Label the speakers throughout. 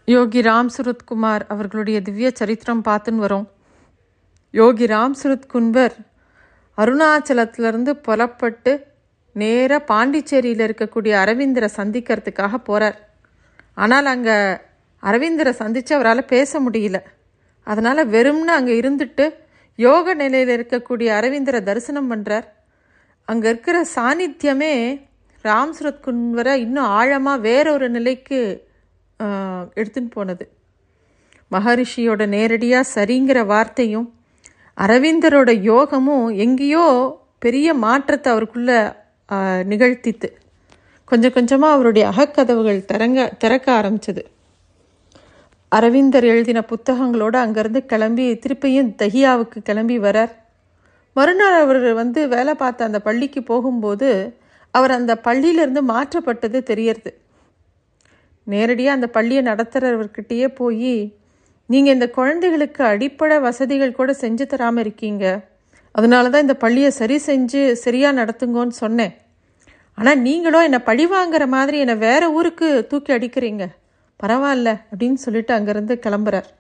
Speaker 1: யோகி ராம் சுரத்குமார் அவர்களுடைய திவ்ய சரித்திரம் பார்த்துன்னு வரோம் யோகி ராம் சுரத் குன்வர் அருணாச்சலத்திலிருந்து புறப்பட்டு நேராக பாண்டிச்சேரியில் இருக்கக்கூடிய அரவிந்தரை சந்திக்கிறதுக்காக போகிறார் ஆனால் அங்கே அரவிந்தரை சந்தித்து அவரால் பேச முடியல அதனால் வெறும்னு அங்கே இருந்துட்டு யோக நிலையில் இருக்கக்கூடிய அரவிந்தரை தரிசனம் பண்ணுறார் அங்கே இருக்கிற சாநித்தியமே ராம் சுரத் குன்வரை இன்னும் ஆழமாக வேறொரு நிலைக்கு ஆஹ், எடுத்துன்னு போனது மகரிஷியோட நேரடியாக சரிங்கிற வார்த்தையும் அரவிந்தரோட யோகமும் எங்கேயோ பெரிய மாற்றத்தை அவருக்குள்ள ஆஹ், நிகழ்த்தித்து கொஞ்சம் கொஞ்சமாக அவருடைய அகக்கதவுகள் திறங்க திறக்க ஆரம்பிச்சது அரவிந்தர் எழுதின புத்தகங்களோடு அங்கேருந்து கிளம்பி திருப்பியும் தஹியாவுக்கு கிளம்பி வரார் மறுநாள் அவர் வந்து வேலை பார்த்த அந்த பள்ளிக்கு போகும்போது அவர் அந்த பள்ளியிலேருந்து மாற்றப்பட்டது தெரியறது நேரடியாக அந்த பள்ளியை நடத்துகிறவர்கிட்டயே போய் நீங்கள் இந்த குழந்தைகளுக்கு அடிப்படை வசதிகள் கூட செஞ்சு தராமல் இருக்கீங்க அதனால தான் இந்த பள்ளியை சரி செஞ்சு சரியாக நடத்துங்கன்னு சொன்னேன் ஆனால் நீங்களும் என்னை பழி வாங்குற மாதிரி என்னை வேற ஊருக்கு தூக்கி அடிக்கிறீங்க பரவாயில்ல அப்படின்னு சொல்லிட்டு அங்கேருந்து கிளம்புறார்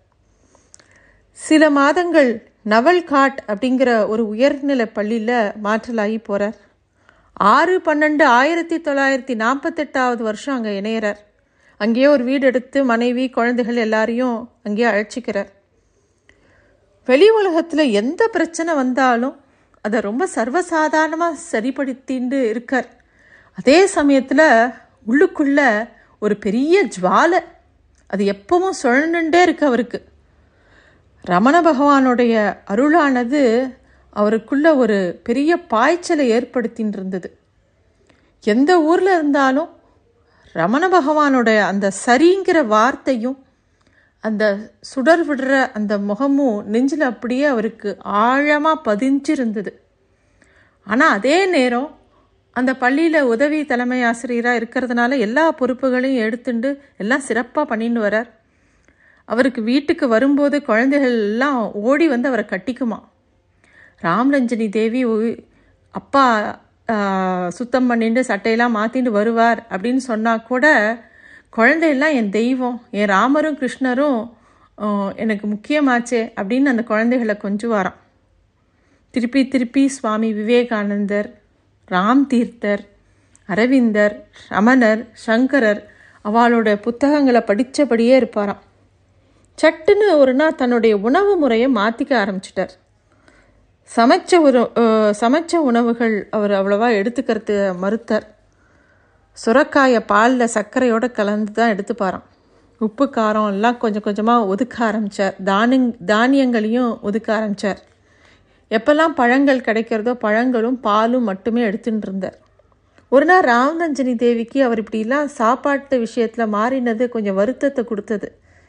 Speaker 1: சில மாதங்கள் நவல் காட் அப்படிங்கிற ஒரு உயர்நிலை பள்ளியில் மாற்றலாகி போகிறார் ஆறு பன்னெண்டு ஆயிரத்தி தொள்ளாயிரத்தி நாற்பத்தெட்டாவது வருஷம் அங்கே இணையிறார் அங்கேயே ஒரு வீடு எடுத்து மனைவி குழந்தைகள் எல்லாரையும் அங்கேயே அழைச்சிக்கிறார் வெளி உலகத்தில் எந்த பிரச்சனை வந்தாலும் அதை ரொம்ப சர்வசாதாரணமாக சரிப்படுத்தின்னு இருக்கார் அதே சமயத்தில் உள்ளுக்குள்ள ஒரு பெரிய ஜுவாலை அது எப்பவும் சுழண்டுண்டே இருக்கு அவருக்கு ரமண பகவானுடைய அருளானது அவருக்குள்ள ஒரு பெரிய பாய்ச்சலை ஏற்படுத்தின்னு இருந்தது எந்த ஊரில் இருந்தாலும் ரமண பகவானுடைய அந்த சரிங்கிற வார்த்தையும் அந்த சுடர் விடுற அந்த முகமும் நெஞ்சில் அப்படியே அவருக்கு ஆழமாக பதிஞ்சிருந்தது ஆனால் அதே நேரம் அந்த பள்ளியில் உதவி தலைமை ஆசிரியராக இருக்கிறதுனால எல்லா பொறுப்புகளையும் எடுத்துண்டு எல்லாம் சிறப்பாக பண்ணின்னு வரார் அவருக்கு வீட்டுக்கு வரும்போது குழந்தைகள் எல்லாம் ஓடி வந்து அவரை கட்டிக்குமா ராம்ரஞ்சனி தேவி உ- அப்பா ஆ, சுத்தம் பண்ணிட்டு சட்டையெல்லாம் மாற்றிட்டு வருவார் அப்படின்னு சொன்னால் கூட குழந்தையெல்லாம் என் தெய்வம் என் ராமரும் கிருஷ்ணரும் ஆ, எனக்கு முக்கியமாச்சே அப்படின்னு அந்த குழந்தைகளை கொஞ்சுவாராம் திருப்பி திருப்பி சுவாமி விவேகானந்தர் ராம் தீர்த்தர் அரவிந்தர் ரமணர் சங்கரர் அவளோட புத்தகங்களை படித்தபடியே இருப்பாராம் சட்டுன்னு ஒரு நாள் தன்னுடைய உணவு முறையை மாற்றிக்க ஆரம்பிச்சிட்டார் சமைச்ச ஒரு அஹ், சமைச்ச உணவுகள் அவர் அவ்வளவா எடுத்துக்கிறது மறுத்தார் சுரக்காயை பாலில் சர்க்கரையோட கலந்து தான் எடுத்துப்பாராம் உப்பு காரம் எல்லாம் கொஞ்சம் கொஞ்சமாக ஒதுக்க ஆரம்பித்தார் தானிய தானியங்களையும் ஒதுக்க ஆரம்பித்தார் எப்பெல்லாம் பழங்கள் கிடைக்கிறதோ பழங்களும் பாலும் மட்டுமே எடுத்துட்டு இருந்தார் ஒரு நாள் ராமரஞ்சனி தேவிக்கு அவர் இப்படிலாம் சாப்பாட்டு விஷயத்தில் மாறினது கொஞ்சம் வருத்தத்தை கொடுத்தது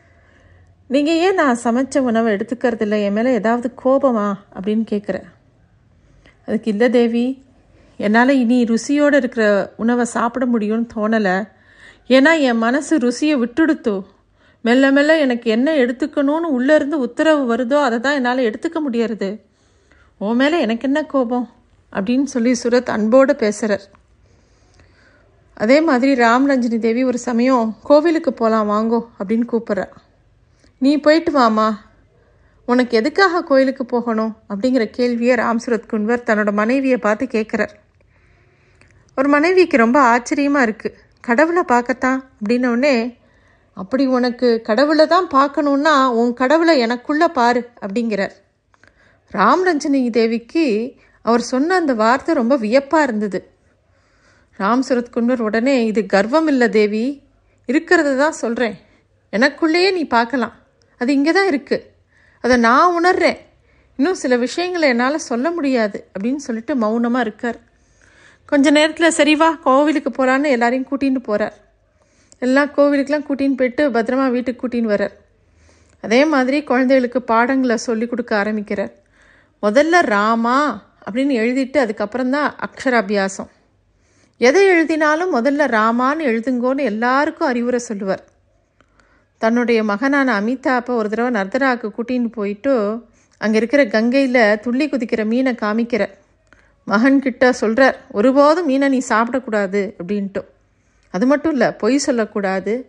Speaker 1: நீங்கள் ஏன் நான் சமைச்ச உணவை எடுத்துக்கிறது இல்லை என் மேலே ஏதாவது கோபமா அப்படின்னு கேட்குறேன் அதுக்கு இல்லை தேவி என்னால் இனி ருசியோடு இருக்கிற உணவை சாப்பிட முடியும்னு தோணலை ஏன்னா என் மனசு ருசியை விட்டுடுத்து மெல்ல மெல்ல எனக்கு என்ன எடுத்துக்கணும்னு உள்ளேருந்து உத்தரவு வருதோ அதை தான் என்னால் எடுத்துக்க முடியறது உன் மேலே எனக்கு என்ன கோபம் அப்படின்னு சொல்லி சுரத் அன்போடு பேசுகிறார் அதே மாதிரி ராமரஞ்சனி தேவி ஒரு சமயம் கோவிலுக்கு போகலாம் வாங்கோ அப்படின்னு கூப்பிட்றா நீ போயிட்டு வாமா உனக்கு எதுக்காக கோயிலுக்கு போகணும் அப்படிங்கிற கேள்வியை ராம் சுரத் குன்வர் தன்னோட மனைவியை பார்த்து கேட்குறார் ஒரு மனைவிக்கு ரொம்ப ஆச்சரியமாக இருக்குது கடவுளை பார்க்கத்தான் அப்படின்ன உடனே அப்படி உனக்கு கடவுளை தான் பார்க்கணுன்னா உன் கடவுளை எனக்குள்ளே பாரு அப்படிங்கிறார் ராம்ரஞ்சனி தேவிக்கு அவர் சொன்ன அந்த வார்த்தை ரொம்ப வியப்பாக இருந்தது ராம் சுரத் குன்வர் உடனே இது கர்வம் இல்லை தேவி இருக்கிறத தான் சொல்கிறேன் எனக்குள்ளேயே நீ பார்க்கலாம் அது இங்கே தான் இருக்குது அதை நான் உணர்றேன் இன்னும் சில விஷயங்களை என்னால் சொல்ல முடியாது அப்படின்னு சொல்லிட்டு மௌனமாக இருக்கார் கொஞ்ச நேரத்தில் சரி வா கோவிலுக்கு போகலான்னு எல்லாரையும் கூட்டின்னு போகிறார் எல்லாம் கோவிலுக்கெலாம் கூட்டின்னு போயிட்டு பத்திரமா வீட்டுக்கு கூட்டின்னு வரார் அதே மாதிரி குழந்தைகளுக்கு பாடங்களை சொல்லி கொடுக்க ஆரம்பிக்கிறார் முதல்ல ராமா அப்படின்னு எழுதிட்டு அதுக்கப்புறம் தான் அக்ஷராபியாசம் எதை எழுதினாலும் முதல்ல ராமான்னு எழுதுங்கோன்னு எல்லாருக்கும் அறிவுரை சொல்லுவார் தன்னுடைய மகனான அமிதாப்பை ஒரு தடவை நர்தராவுக்கு கூட்டின்னு போயிட்டு அங்கே இருக்கிற கங்கையில் துள்ளி குதிக்கிற மீனை காமிக்கிறார் மகன்கிட்ட சொல்கிறார் ஒருபோதும் மீனை நீ சாப்பிடக்கூடாது அப்படின்ட்டு அது மட்டும் இல்லை பொய் சொல்லக்கூடாது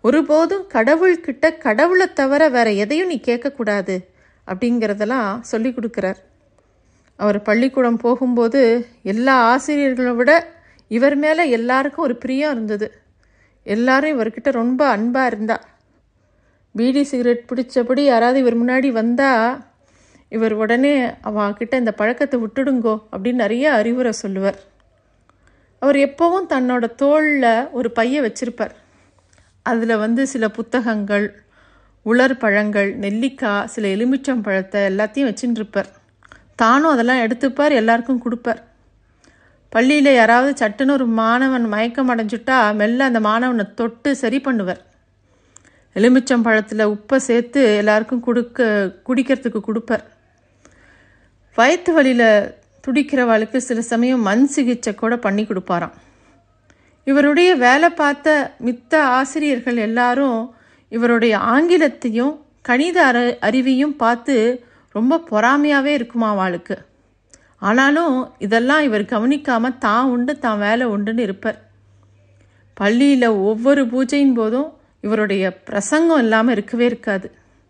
Speaker 1: ஒருபோதும் கடவுள்கிட்ட கடவுளை தவிர வேற எதையும் நீ கேட்கக்கூடாது அப்படிங்கிறதெல்லாம் சொல்லி கொடுக்குறார் அவர் பள்ளிக்கூடம் போகும்போது எல்லா ஆசிரியர்களை விட இவர் மேலே எல்லாருக்கும் ஒரு பிரியம் இருந்தது எல்லாரும் இவர்கிட்ட ரொம்ப அன்பாக இருந்தா பீடி சிகரெட் பிடிச்சபடி யாராவது இவர் முன்னாடி வந்தால் இவர் உடனே அவகிட்ட இந்த பழக்கத்தை விட்டுடுங்கோ அப்படின்னு நிறைய அறிவுரை சொல்லுவார் அவர் எப்போவும் தன்னோட தோளில் ஒரு பைய வச்சிருப்பார் அதில் வந்து சில புத்தகங்கள் உலர் பழங்கள் நெல்லிக்காய் சில எலுமிச்சம் பழத்தை எல்லாத்தையும் வச்சுட்டு இருப்பார் தானும் அதெல்லாம் எடுத்துப்பார் எல்லாருக்கும் கொடுப்பார் பள்ளியில் யாராவது சட்டுன்னு ஒரு மாணவன் மயக்கம் அடைஞ்சுட்டா மெல்ல அந்த மாணவனை தொட்டு சரி பண்ணுவார் எலுமிச்சம் பழத்தில் உப்பை சேர்த்து எல்லாருக்கும் கொடுக்க குடிக்கிறதுக்கு கொடுப்பார் வயிற்று வலியில் துடிக்கிறவளுக்கு சில சமயம் மண் சிகிச்சை கூட பண்ணி கொடுப்பாராம் இவருடைய வேலை பார்த்த மித்த ஆசிரியர்கள் எல்லாரும் இவருடைய ஆங்கிலத்தையும் கணித அற அறிவையும் பார்த்து ரொம்ப பொறாமையாகவே இருக்குமா அவளுக்கு ஆனாலும் இதெல்லாம் இவர் கவனிக்காமல் தான் உண்டு தான் வேலை உண்டுன்னு இருப்பார் பள்ளியில் ஒவ்வொரு பூஜையின் போதும் இவருடைய பிரசங்கம் இல்லாமல் இருக்கவே இருக்காது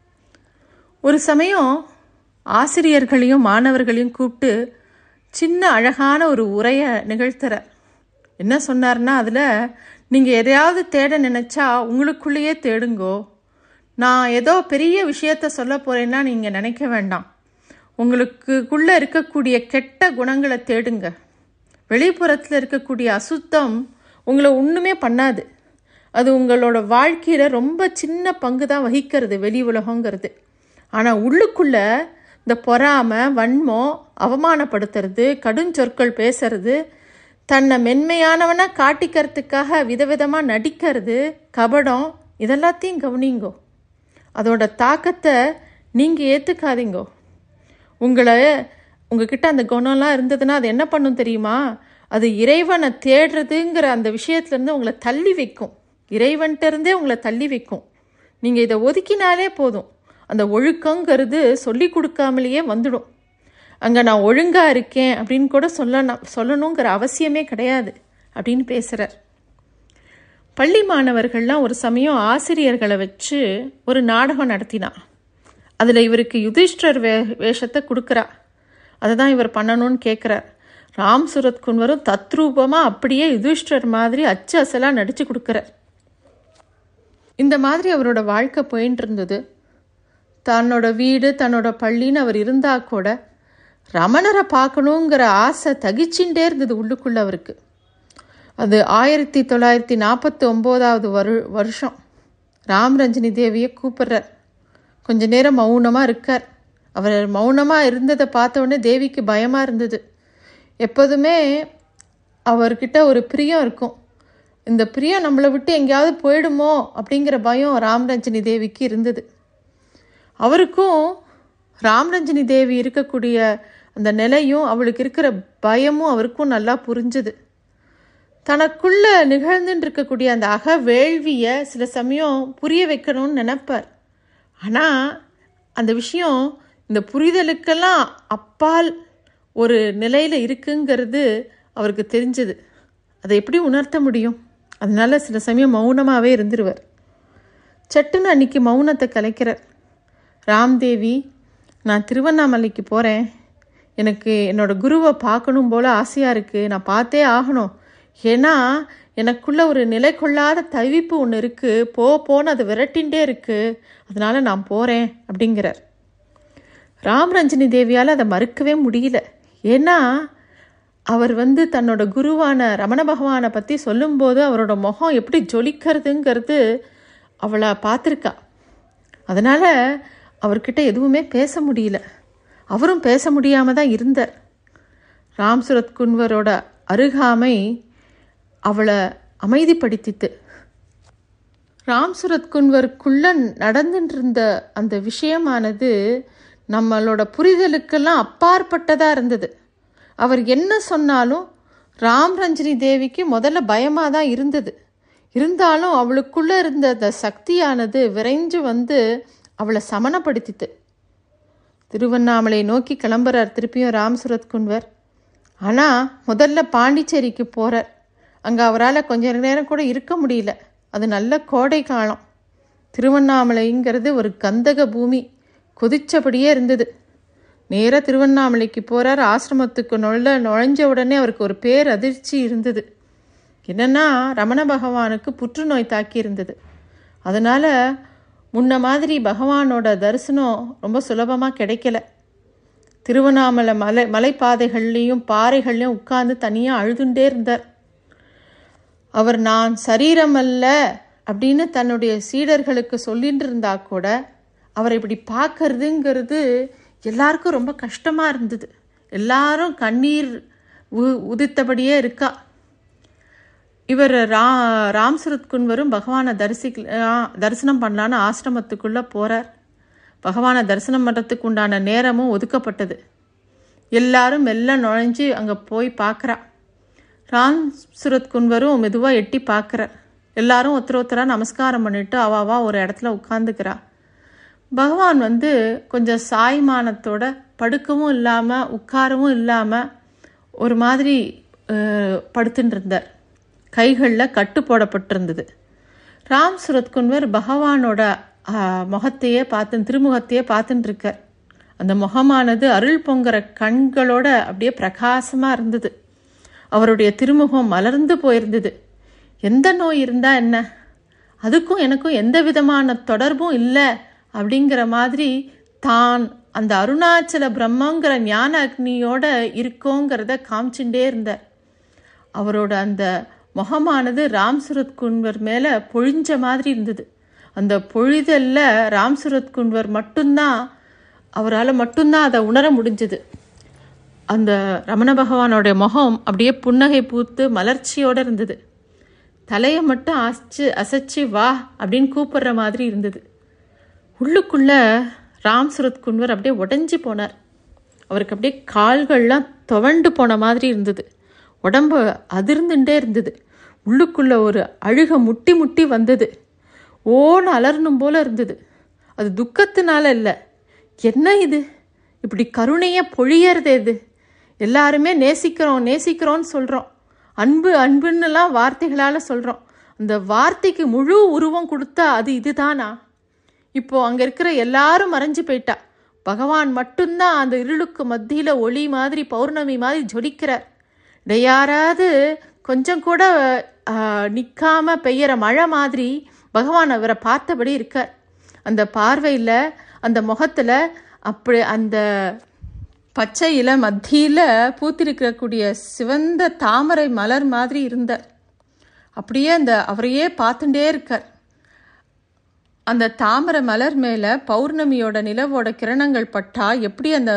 Speaker 1: ஒரு சமயம் ஆசிரியர்களையும் மாணவர்களையும் கூப்பிட்டு சின்ன அழகான ஒரு உரையை நிகழ்த்துறார் என்ன சொன்னார்னா அதில் நீங்கள் எதையாவது தேட நினச்சா உங்களுக்குள்ளேயே தேடுங்கோ நான் ஏதோ பெரிய விஷயத்த சொல்ல போகிறேன்னா நீங்கள் நினைக்க வேண்டாம் உங்களுக்குள்ளே இருக்கக்கூடிய கெட்ட குணங்களை தேடுங்க வெளிப்புறத்தில் இருக்கக்கூடிய அசுத்தம் உங்களை ஒன்றுமே பண்ணாது அது உங்களோட வாழ்க்கையில் ரொம்ப சின்ன பங்கு தான் வகிக்கிறது வெளி உலகங்கிறது ஆனால் உள்ளுக்குள்ள இந்த பொறாமை வன்மம் அவமானப்படுத்துறது கடுஞ்சொற்கள் பேசுறது தன்னை மென்மையானவனா காட்டிக்கிறதுக்காக விதவிதமாக நடிக்கிறது கபடம் இதெல்லாத்தையும் கவனிங்கோ அதோட தாக்கத்தை நீங்கள் ஏற்றுக்காதீங்கோ உங்களை உங்ககிட்ட அந்த குணம்லாம் இருந்ததுன்னா அது என்ன பண்ணும் தெரியுமா அது இறைவனை தேடுறதுங்கிற அந்த விஷயத்துலேருந்து உங்களை தள்ளி வைக்கும் இறைவன்கிட்ட இருந்தே உங்களை தள்ளி வைக்கும் நீங்கள் இதை ஒதுக்கினாலே போதும் அந்த ஒழுக்கங்கிறது சொல்லி கொடுக்காமலேயே வந்துடும் அங்கே நான் ஒழுங்காக இருக்கேன் அப்படின்னு கூட சொல்லணும் சொல்லணுங்கிற அவசியமே கிடையாது அப்படின்னு பேசுகிறார் பள்ளி மாணவர்கள்லாம் ஒரு சமயம் ஆசிரியர்களை வச்சு ஒரு நாடகம் நடத்தினான் அதில் இவருக்கு யுதிஷ்டர் வே வேஷத்தை கொடுக்குறா அதை தான் இவர் பண்ணணும்னு கேட்குறார் ராம் சுரத் குன்வரும் தத்ரூபமாக அப்படியே யுதிஷ்டர் மாதிரி அச்சு அசலாக நடித்து கொடுக்குறார் இந்த மாதிரி அவரோட வாழ்க்கை போயின்னு இருந்தது தன்னோட வீடு தன்னோட பள்ளின்னு அவர் இருந்தால் கூட ரமணரை பார்க்கணுங்கிற ஆசை தகிச்சுட்டே இருந்தது உள்ளுக்குள்ள அவருக்கு அது ஆயிரத்தி தொள்ளாயிரத்தி நாற்பத்தி ஒம்போதாவது வரு வருஷம் ராம் ரஞ்சினி தேவியை கூப்பிடுறார் கொஞ்ச நேரம் மௌனமாக இருக்கார் அவர் மௌனமாக இருந்ததை பார்த்த உடனே தேவிக்கு பயமாக இருந்தது எப்போதுமே அவர்கிட்ட ஒரு பிரியம் இருக்கும் இந்த பிரியம் நம்மளை விட்டு எங்கேயாவது போயிடுமோ அப்படிங்கிற பயம் ராம்ரஞ்சினி தேவிக்கு இருந்தது அவருக்கும் ராம்ரஞ்சினி தேவி இருக்கக்கூடிய அந்த நிலையும் அவளுக்கு இருக்கிற பயமும் அவருக்கும் நல்லா புரிஞ்சுது தனக்குள்ள நிகழ்ந்துட்டு இருக்கக்கூடிய அந்த அக வேள்வியை சில சமயம் புரிய வைக்கணும்னு நினைப்பார் ஆனால் அந்த விஷயம் இந்த புரிதலுக்கெல்லாம் அப்பால் ஒரு நிலையில் இருக்குங்கிறது அவருக்கு தெரிஞ்சது அதை எப்படி உணர்த்த முடியும் அதனால சில சமயம் மௌனமாகவே இருந்துருவார் சட்டுன்னு அன்னைக்கு மௌனத்தை கலைக்கிறார் ராம்தேவி நான் திருவண்ணாமலைக்கு போகிறேன் எனக்கு என்னோட குருவை பார்க்கணும் போல் ஆசையாக இருக்குது நான் பார்த்தே ஆகணும் ஏன்னா எனக்குள்ள ஒரு நிலை கொள்ளாத தவிப்பு ஒன்று இருக்குது போ போன்னு அது விரட்டின்ண்டே இருக்குது அதனால நான் போகிறேன் அப்படிங்கிறார் ராம் ரஞ்சினி தேவியால் அதை மறுக்கவே முடியல ஏன்னா அவர் வந்து தன்னோட குருவான ரமண பகவானை பற்றி சொல்லும்போது அவரோட முகம் எப்படி ஜொலிக்கிறதுங்கிறது அவளை பார்த்துருக்கா அதனால் அவர்கிட்ட எதுவுமே பேச முடியல அவரும் பேச முடியாமல் தான் இருந்தார் ராம் சுரத் குன்வரோட அருகாமை அவளை அமைதிப்படுத்தித்து ராம் சுரத் குன்வருக்குள்ள நடந்துட்டு இருந்த அந்த விஷயமானது நம்மளோட புரிதலுக்கெல்லாம் அப்பாற்பட்டதாக இருந்தது அவர் என்ன சொன்னாலும் ராம் ரஞ்சினி தேவிக்கு முதல்ல பயமாக தான் இருந்தது இருந்தாலும் அவளுக்குள்ளே இருந்த அந்த சக்தியானது விரைஞ்சு வந்து அவளை சமணப்படுத்தித்து திருவண்ணாமலை நோக்கி கிளம்புறார் திருப்பியும் ராம் சுரத் குன்வர் ஆனால் முதல்ல பாண்டிச்சேரிக்கு போகிறார் அங்கே அவரால் கொஞ்ச நேரம் கூட இருக்க முடியல அது நல்ல கோடை காலம் திருவண்ணாமலைங்கிறது ஒரு கந்தக பூமி கொதிச்சபடியே இருந்தது நேராக திருவண்ணாமலைக்கு போகிறார் ஆசிரமத்துக்கு நுழைல நுழைஞ்ச உடனே அவருக்கு ஒரு பேர் அதிர்ச்சி இருந்தது என்னென்னா ரமண பகவானுக்கு புற்றுநோய் தாக்கி இருந்தது அதனால் முன்ன மாதிரி பகவானோட தரிசனம் ரொம்ப சுலபமாக கிடைக்கல திருவண்ணாமலை மலை மலைப்பாதைகள்லேயும் பாறைகள்லையும் உட்கார்ந்து தனியாக அழுதுண்டே இருந்தார் அவர் நான் சரீரம் அல்ல அப்படின்னு தன்னுடைய சீடர்களுக்கு சொல்லிட்டு இருந்தா கூட அவரை இப்படி பார்க்கறதுங்கிறது எல்லாருக்கும் ரொம்ப கஷ்டமாக இருந்தது எல்லாரும் கண்ணீர் உ உதித்தபடியே இருக்கா இவர் ரா ராம் சுரத் குன்வரும் பகவானை தரிசிக்க தரிசனம் பண்ணலான்னு ஆசிரமத்துக்குள்ளே போகிறார் பகவானை தரிசனம் பண்ணுறதுக்கு உண்டான நேரமும் ஒதுக்கப்பட்டது எல்லாரும் மெல்ல நுழைஞ்சு அங்கே போய் பார்க்குறா ராம் சுரத் குன்வரும் மெதுவாக எட்டி பார்க்குறார் எல்லாரும் ஒருத்தர் ஒருத்தராக நமஸ்காரம் பண்ணிட்டு அவாவா ஒரு இடத்துல உட்காந்துக்கிறா பகவான் வந்து கொஞ்சம் சாய்மானத்தோட படுக்கவும் இல்லாமல் உட்காரவும் இல்லாமல் ஒரு மாதிரி படுத்துட்டு இருந்தார் கைகளில் கட்டு போடப்பட்டிருந்தது ராம் சுரத்குன்வர் பகவானோட முகத்தையே பார்த்து திருமுகத்தையே பார்த்துட்டு இருக்கார் அந்த முகமானது அருள் பொங்குற கண்களோட அப்படியே பிரகாசமாக இருந்தது அவருடைய திருமுகம் மலர்ந்து போயிருந்தது எந்த நோய் இருந்தால் என்ன அதுக்கும் எனக்கும் எந்த விதமான தொடர்பும் இல்லை அப்படிங்கிற மாதிரி தான் அந்த அருணாச்சல பிரம்மங்கிற ஞான அக்னியோட இருக்கோங்கிறத காமிச்சுட்டே இருந்தார் அவரோட அந்த முகமானது ராம் சுரத் குன்வர் மேலே பொழிஞ்ச மாதிரி இருந்தது அந்த பொழிதல்ல ராம் சுரத் குன்வர் மட்டும்தான் அவரால் மட்டும்தான் அதை உணர முடிஞ்சது அந்த ரமண பகவானோடைய முகம் அப்படியே புன்னகை பூத்து மலர்ச்சியோடு இருந்தது தலையை மட்டும் அசைச்சு அசைச்சு வா அப்படின்னு கூப்பிடுற மாதிரி இருந்தது உள்ளுக்குள்ள ராம் சுரத் குன்வர் அப்படியே உடஞ்சி போனார் அவருக்கு அப்படியே கால்கள்லாம் துவண்டு போன மாதிரி இருந்தது உடம்பு அதிர்ந்துட்டே இருந்தது உள்ளுக்குள்ள ஒரு அழுக முட்டி முட்டி வந்தது ஓன்னு அலறணும் போல இருந்தது அது துக்கத்தினால இல்லை என்ன இது இப்படி கருணையாக பொழியறது இது எல்லாருமே நேசிக்கிறோம் நேசிக்கிறோன்னு சொல்கிறோம் அன்பு அன்புன்னுலாம் வார்த்தைகளால் சொல்கிறோம் அந்த வார்த்தைக்கு முழு உருவம் கொடுத்தா அது இதுதானா இப்போ அங்கே இருக்கிற எல்லாரும் மறைஞ்சு போயிட்டா பகவான் மட்டும்தான் அந்த இருளுக்கு மத்தியில் ஒளி மாதிரி பௌர்ணமி மாதிரி ஜொலிக்கிறார் யாராவது கொஞ்சம் கூட நிற்காம பெய்யற மழை மாதிரி பகவான் அவரை பார்த்தபடி இருக்கார் அந்த பார்வையில் அந்த முகத்தில் அப்படி அந்த பச்சையில் மத்தியில் பூத்திருக்கக்கூடிய சிவந்த தாமரை மலர் மாதிரி இருந்தார் அப்படியே அந்த அவரையே பார்த்துட்டே இருக்கார் அந்த தாமரை மலர் மேலே பௌர்ணமியோட நிலவோட கிரணங்கள் பட்டா எப்படி அந்த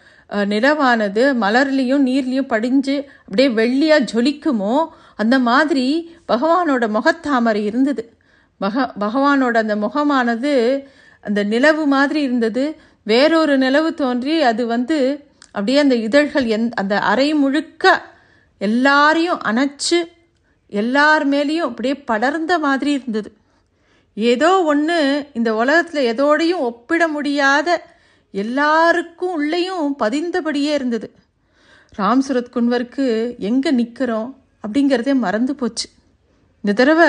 Speaker 1: நிலவானது மலர்லேயும் நீர்லேயும் படிஞ்சு அப்படியே வெள்ளியாக ஜொலிக்குமோ அந்த மாதிரி பகவானோட முகத்தாமரை இருந்தது பக பகவானோட அந்த முகமானது அந்த நிலவு மாதிரி இருந்தது வேறொரு நிலவு தோன்றி அது வந்து அப்படியே அந்த இதழ்கள் எந் அந்த அறை முழுக்க எல்லாரையும் அணைச்சு எல்லார் மேலேயும் அப்படியே படர்ந்த மாதிரி இருந்தது ஏதோ ஒன்று இந்த உலகத்தில் எதோடையும் ஒப்பிட முடியாத எல்லாருக்கும் உள்ளேயும் பதிந்தபடியே இருந்தது ராம் சுரத் குன்வருக்கு எங்கே நிற்கிறோம் அப்படிங்கிறதே மறந்து போச்சு இந்த தடவை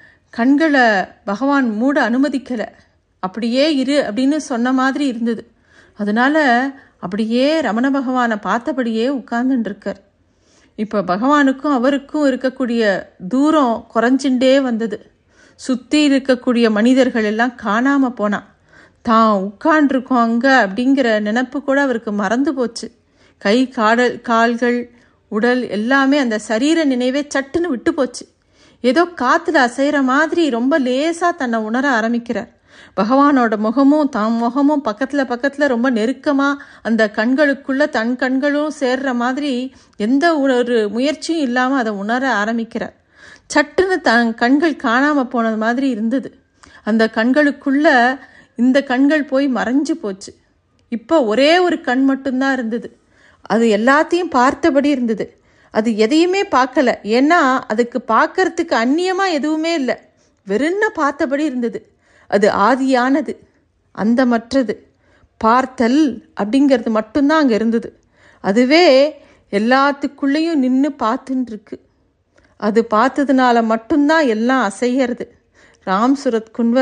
Speaker 1: கண்களை பகவான் மூட அனுமதிக்கலை அப்படியே இரு அப்படின்னு சொன்ன மாதிரி இருந்தது அதனால அப்படியே ரமண பகவானை பார்த்தபடியே உட்கார்ந்துட்டுருக்கார் இப்போ பகவானுக்கும் அவருக்கும் இருக்கக்கூடிய தூரம் குறைஞ்சுட்டே வந்தது சுற்றி இருக்கக்கூடிய மனிதர்கள் எல்லாம் காணாமல் போனான் தான் உட்காண்டிருக்கோம் அங்கே அப்படிங்கிற நினப்பு கூட அவருக்கு மறந்து போச்சு கை காடல் கால்கள் உடல் எல்லாமே அந்த சரீர நினைவே சட்டுன்னு விட்டு போச்சு ஏதோ காற்றுல அசைகிற மாதிரி ரொம்ப லேசாக தன்னை உணர ஆரம்பிக்கிறார் பகவானோட முகமும் தாம் முகமும் பக்கத்தில் பக்கத்தில் ரொம்ப நெருக்கமாக அந்த கண்களுக்குள்ள தன் கண்களும் சேர்ற மாதிரி எந்த ஒரு முயற்சியும் இல்லாமல் அதை உணர ஆரம்பிக்கிறார் சட்டுன்னு தன் கண்கள் காணாமல் போனது மாதிரி இருந்தது அந்த கண்களுக்குள்ள இந்த கண்கள் போய் மறைஞ்சு போச்சு இப்போ ஒரே ஒரு கண் மட்டும்தான் இருந்தது அது எல்லாத்தையும் பார்த்தபடி இருந்தது அது எதையுமே பார்க்கல ஏன்னா அதுக்கு பார்க்கறதுக்கு அந்நியமாக எதுவுமே இல்லை வெறுன்ன பார்த்தபடி இருந்தது அது ஆதியானது அந்த மற்றது பார்த்தல் அப்படிங்கிறது மட்டும்தான் அங்கே இருந்தது அதுவே எல்லாத்துக்குள்ளேயும் நின்று பார்த்துன்னு இருக்கு அது பார்த்ததுனால மட்டும்தான் எல்லாம் அசைகிறது ராம் சுரத் குன்வர்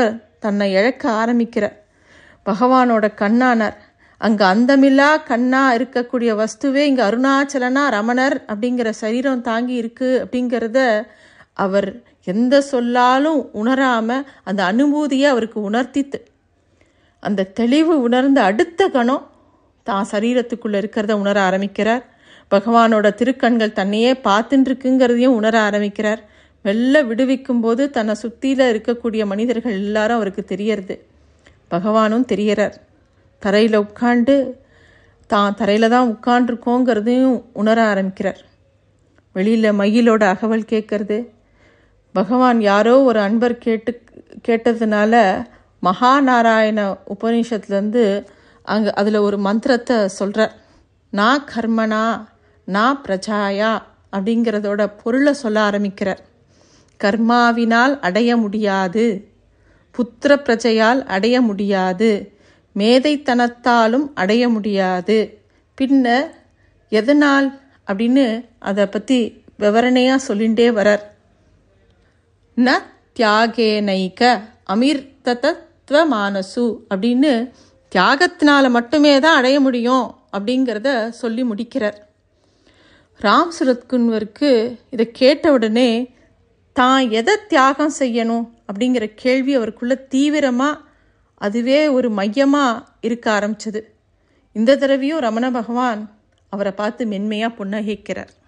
Speaker 1: தன்னை இழக்க ஆரம்பிக்கிறார் பகவானோட கண்ணானார் அங்கே அந்தமில்லா கண்ணா இருக்கக்கூடிய வஸ்துவே இங்கே அருணாச்சலனா ரமணர் அப்படிங்கிற சரீரம் தாங்கி இருக்கு அப்படிங்கிறத அவர் எந்த சொல்லாலும் உணராம அந்த அனுபூதியை அவருக்கு உணர்த்தித்து அந்த தெளிவு உணர்ந்த அடுத்த கணம் தான் சரீரத்துக்குள்ள இருக்கிறத உணர ஆரம்பிக்கிறார் பகவானோட திருக்கண்கள் தன்னையே பார்த்துட்டு இருக்குங்கிறதையும் உணர ஆரம்பிக்கிறார் மெல்ல விடுவிக்கும் போது தன்னை சுத்தியில இருக்கக்கூடிய மனிதர்கள் எல்லாரும் அவருக்கு தெரியறது பகவானும் தெரியறார் தரையில் உட்காண்டு தான் தரையில் தான் உட்காண்டிருக்கோங்கிறதையும் உணர ஆரம்பிக்கிறார் வெளியில் மயிலோட அகவல் கேட்கறது பகவான் யாரோ ஒரு அன்பர் கேட்டு கேட்டதுனால மகாநாராயண உபநிஷத்துலேருந்து அங்கே அதில் ஒரு மந்திரத்தை சொல்கிறார் நான் கர்மனா நான் பிரஜாயா அப்படிங்கிறதோட பொருளை சொல்ல ஆரம்பிக்கிறார் கர்மாவினால் அடைய முடியாது புத்திர பிரஜையால் அடைய முடியாது மேதைத்தனத்தாலும் அடைய முடியாது பின்ன எதனால் அப்படின்னு அதை பற்றி விவரணையாக சொல்லிகிட்டே வரார் ந தியாகேனைக அமிர்தத்துவ மானசு அப்படின்னு தியாகத்தினால மட்டுமே தான் அடைய முடியும் அப்படிங்கிறத சொல்லி முடிக்கிறார் ராம் சுரத்குன்வருக்கு இதை கேட்ட உடனே தான் எதை தியாகம் செய்யணும் அப்படிங்கிற கேள்வி அவருக்குள்ள தீவிரமாக அதுவே ஒரு மையமாக இருக்க ஆரம்பிச்சது இந்த தடவையும் ரமண பகவான் அவரை பார்த்து மென்மையாக புன்னகைக்கிறார்